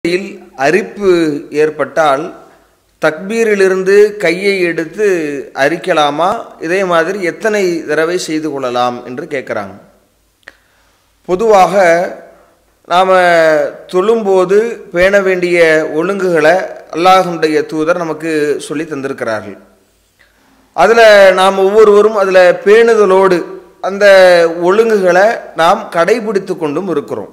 தொழுகையில் அரிப்பு ஏற்பட்டால் தக்பீரிலிருந்து கையை எடுத்து அரிக்கலாமா இதே மாதிரி எத்தனை தடவை செய்து கொள்ளலாம் என்று கேட்குறாங்க பொதுவாக நாம் தொழும்போது பேண வேண்டிய ஒழுங்குகளை அல்லாஹுடைய தூதர் நமக்கு சொல்லி தந்திருக்கிறார்கள் அதில் நாம் ஒவ்வொருவரும் அதில் பேணுதலோடு அந்த ஒழுங்குகளை நாம் கடைபிடித்து கொண்டும் இருக்கிறோம்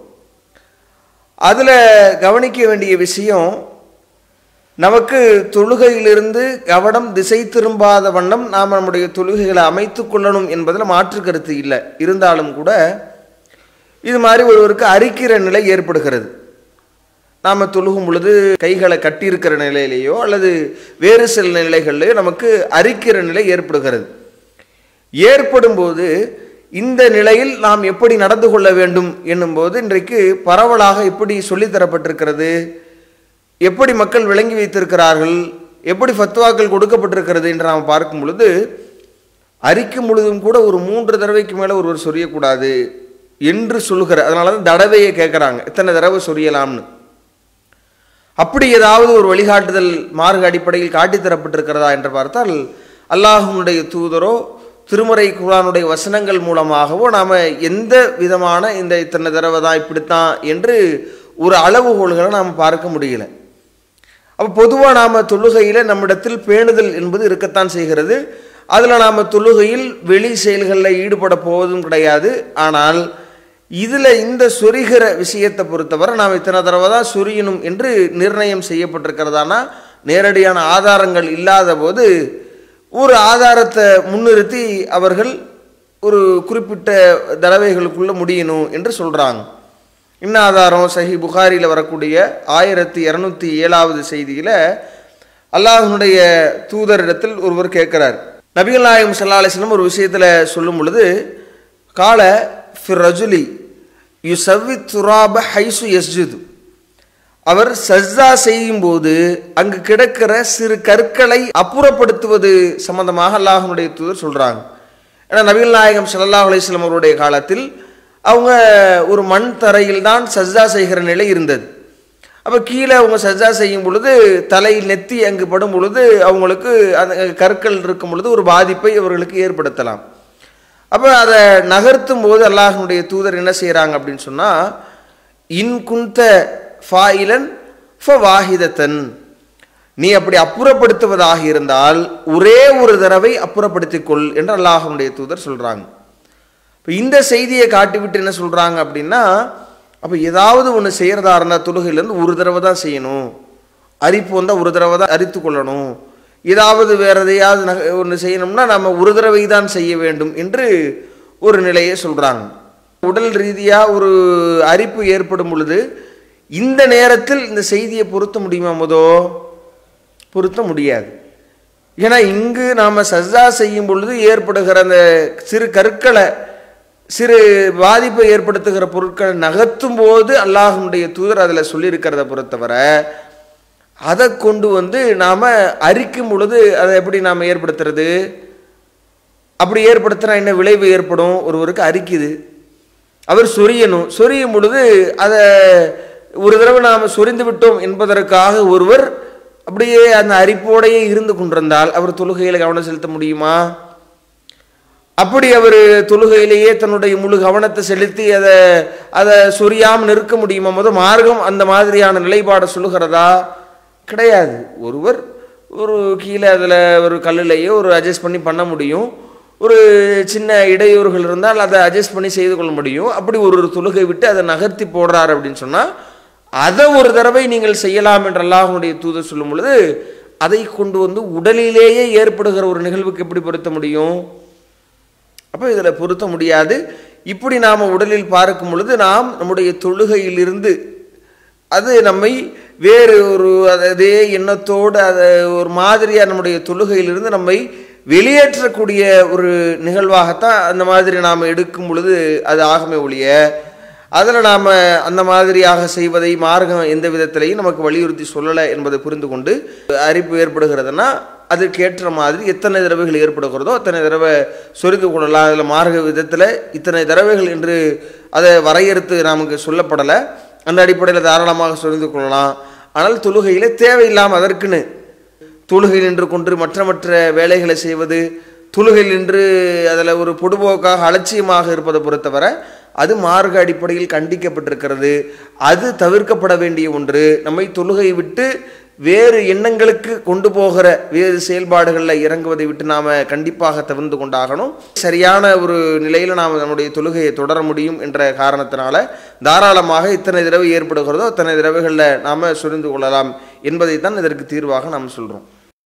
அதில் கவனிக்க வேண்டிய விஷயம் நமக்கு தொழுகையிலிருந்து கவனம் திசை திரும்பாத வண்ணம் நாம் நம்முடைய தொழுகைகளை அமைத்து கொள்ளணும் என்பதில் மாற்று கருத்து இல்லை இருந்தாலும் கூட இது மாதிரி ஒருவருக்கு அரிக்கிற நிலை ஏற்படுகிறது நாம் தொழுகும் பொழுது கைகளை கட்டியிருக்கிற நிலையிலேயோ அல்லது வேறு சில நிலைகளிலேயோ நமக்கு அரிக்கிற நிலை ஏற்படுகிறது ஏற்படும் போது இந்த நிலையில் நாம் எப்படி நடந்து கொள்ள வேண்டும் என்னும்போது இன்றைக்கு பரவலாக எப்படி சொல்லித்தரப்பட்டிருக்கிறது எப்படி மக்கள் விளங்கி வைத்திருக்கிறார்கள் எப்படி ஃபத்வாக்கள் கொடுக்கப்பட்டிருக்கிறது என்று நாம் பார்க்கும் பொழுது அரிக்கும் பொழுதும் கூட ஒரு மூன்று தடவைக்கு மேலே ஒருவர் சொரியக்கூடாது என்று சொல்லுகிற அதனால தான் தடவையை கேட்குறாங்க எத்தனை தடவை சொரியலாம்னு அப்படி ஏதாவது ஒரு வழிகாட்டுதல் மார்க்க அடிப்படையில் காட்டித் தரப்பட்டிருக்கிறதா என்று பார்த்தால் அல்லாஹுனுடைய தூதரோ திருமுறை குரானுடைய வசனங்கள் மூலமாகவோ நாம் எந்த விதமான இந்த இத்தனை தடவை தான் இப்படித்தான் என்று ஒரு அளவுகோல்களை நாம் பார்க்க முடியல அப்போ பொதுவாக நாம் தொழுகையில் நம்மிடத்தில் பேணுதல் என்பது இருக்கத்தான் செய்கிறது அதில் நாம் தொழுகையில் வெளி செயல்களில் ஈடுபட போவதும் கிடையாது ஆனால் இதில் இந்த சொரிகிற விஷயத்தை பொறுத்தவரை நாம் இத்தனை தடவை தான் சொரியணும் என்று நிர்ணயம் செய்யப்பட்டிருக்கிறதானா நேரடியான ஆதாரங்கள் இல்லாத போது ஒரு ஆதாரத்தை முன்னிறுத்தி அவர்கள் ஒரு குறிப்பிட்ட தடவைகளுக்குள்ள முடியணும் என்று சொல்கிறாங்க இன்ன ஆதாரம் சஹி புகாரியில் வரக்கூடிய ஆயிரத்தி இரநூத்தி ஏழாவது செய்தியில் அல்லாஹனுடைய தூதரிடத்தில் ஒருவர் கேட்கிறார் நபிகள் நாயகம் சல்லா அலிஸ்லம் ஒரு விஷயத்தில் சொல்லும் பொழுது கால ஃபிர் ரஜுலி யு சவ்வி துராப ஹைசு எஸ்ஜுது அவர் சஜ்ஜா செய்யும் போது அங்கு கிடக்கிற சிறு கற்களை அப்புறப்படுத்துவது சம்பந்தமாக அல்லாஹனுடைய தூதர் சொல்றாங்க ஏன்னா நபிகள் நாயகம் ஸல்லல்லாஹு அலைஹி வஸல்லம் அவருடைய காலத்தில் அவங்க ஒரு மண் தரையில் தான் சஜ்ஜா செய்கிற நிலை இருந்தது அப்போ கீழே அவங்க சஜ்ஜா செய்யும் பொழுது தலை நெத்தி அங்கு படும் பொழுது அவங்களுக்கு அந்த கற்கள் இருக்கும் பொழுது ஒரு பாதிப்பை அவர்களுக்கு ஏற்படுத்தலாம் அப்போ அதை நகர்த்தும் போது அல்லாஹனுடைய தூதர் என்ன செய்கிறாங்க அப்படின்னு சொன்னால் இன் குந்த ஃபாயிலன் ஃப வாஹிதத்தன் நீ அப்படி அப்புறப்படுத்துவதாக இருந்தால் ஒரே ஒரு தடவை அப்புறப்படுத்திக் கொள் என்று அல்லாஹனுடைய தூதர் சொல்கிறாங்க இப்போ இந்த செய்தியை காட்டிவிட்டு என்ன சொல்கிறாங்க அப்படின்னா அப்போ ஏதாவது ஒன்று செய்கிறதா இருந்தால் தொழுகையிலேருந்து ஒரு தடவை தான் செய்யணும் அரிப்பு வந்தால் ஒரு தடவை தான் அரித்து கொள்ளணும் ஏதாவது வேற எதையாவது நக ஒன்று செய்யணும்னா நம்ம ஒரு தடவை தான் செய்ய வேண்டும் என்று ஒரு நிலையை சொல்கிறாங்க உடல் ரீதியாக ஒரு அரிப்பு ஏற்படும் பொழுது இந்த நேரத்தில் இந்த செய்தியை பொருத்த முடியுமா முதோ பொருத்த முடியாது ஏன்னா இங்கு நாம் சஜ்ஜா செய்யும் பொழுது ஏற்படுகிற அந்த சிறு கற்களை சிறு பாதிப்பை ஏற்படுத்துகிற பொருட்களை நகர்த்தும் போது அல்லாஹனுடைய தூதர் அதில் சொல்லியிருக்கிறத பொறுத்தவரை அதை கொண்டு வந்து நாம் அரிக்கும் பொழுது அதை எப்படி நாம் ஏற்படுத்துறது அப்படி ஏற்படுத்தினா என்ன விளைவு ஏற்படும் ஒருவருக்கு அரிக்குது அவர் சொரியணும் சொரியும் பொழுது அதை ஒரு தடவை நாம் சொரிந்து விட்டோம் என்பதற்காக ஒருவர் அப்படியே அந்த அரிப்போடையே இருந்து கொண்டிருந்தால் அவர் தொழுகையில் கவனம் செலுத்த முடியுமா அப்படி அவர் தொழுகையிலேயே தன்னுடைய முழு கவனத்தை செலுத்தி அதை அதை சொரியாமல் நிற்க முடியுமா முத மார்க்கம் அந்த மாதிரியான நிலைப்பாடை சொல்லுகிறதா கிடையாது ஒருவர் ஒரு கீழே அதில் ஒரு கல்லுலையோ ஒரு அட்ஜஸ்ட் பண்ணி பண்ண முடியும் ஒரு சின்ன இடையூறுகள் இருந்தால் அதை அட்ஜஸ்ட் பண்ணி செய்து கொள்ள முடியும் அப்படி ஒரு தொழுகை விட்டு அதை நகர்த்தி போடுறாரு அப்படின்னு சொன்னால் அதை ஒரு தடவை நீங்கள் செய்யலாம் என்று அல்லாஹனுடைய தூதர் சொல்லும் பொழுது அதை கொண்டு வந்து உடலிலேயே ஏற்படுகிற ஒரு நிகழ்வுக்கு எப்படி பொருத்த முடியும் அப்போ இதில் பொருத்த முடியாது இப்படி நாம் உடலில் பார்க்கும் பொழுது நாம் நம்முடைய தொழுகையிலிருந்து அது நம்மை வேறு ஒரு அதே எண்ணத்தோடு அதை ஒரு மாதிரியாக நம்முடைய தொழுகையிலிருந்து நம்மை வெளியேற்றக்கூடிய ஒரு நிகழ்வாகத்தான் அந்த மாதிரி நாம் எடுக்கும் பொழுது அது ஆகமே ஒழிய அதில் நாம் அந்த மாதிரியாக செய்வதை மார்க்கம் எந்த விதத்திலையும் நமக்கு வலியுறுத்தி சொல்லலை என்பதை புரிந்து கொண்டு அரிப்பு ஏற்படுகிறதுனா அதுக்கேற்ற மாதிரி எத்தனை தடவைகள் ஏற்படுகிறதோ அத்தனை தடவை சொரிந்து கொள்ளலாம் அதில் மார்க்க விதத்தில் இத்தனை தடவைகள் என்று அதை வரையறுத்து நமக்கு சொல்லப்படலை அந்த அடிப்படையில் தாராளமாக சொரிந்து கொள்ளலாம் ஆனால் தொழுகையில் தேவையில்லாமல் அதற்குன்னு தொழுகையில் நின்று கொண்டு மற்ற மற்ற வேலைகளை செய்வது தொழுகையில் நின்று அதில் ஒரு பொடுபோக்காக அலட்சியமாக இருப்பதை பொறுத்தவரை அது மார்க்க அடிப்படையில் கண்டிக்கப்பட்டிருக்கிறது அது தவிர்க்கப்பட வேண்டிய ஒன்று நம்மை தொழுகையை விட்டு வேறு எண்ணங்களுக்கு கொண்டு போகிற வேறு செயல்பாடுகளில் இறங்குவதை விட்டு நாம் கண்டிப்பாக தவிர்த்து கொண்டாகணும் சரியான ஒரு நிலையில் நாம் நம்முடைய தொழுகையை தொடர முடியும் என்ற காரணத்தினால தாராளமாக இத்தனை தடவை ஏற்படுகிறதோ அத்தனை தடவைகளில் நாம் சுரிந்து கொள்ளலாம் என்பதை தான் இதற்கு தீர்வாக நாம் சொல்கிறோம்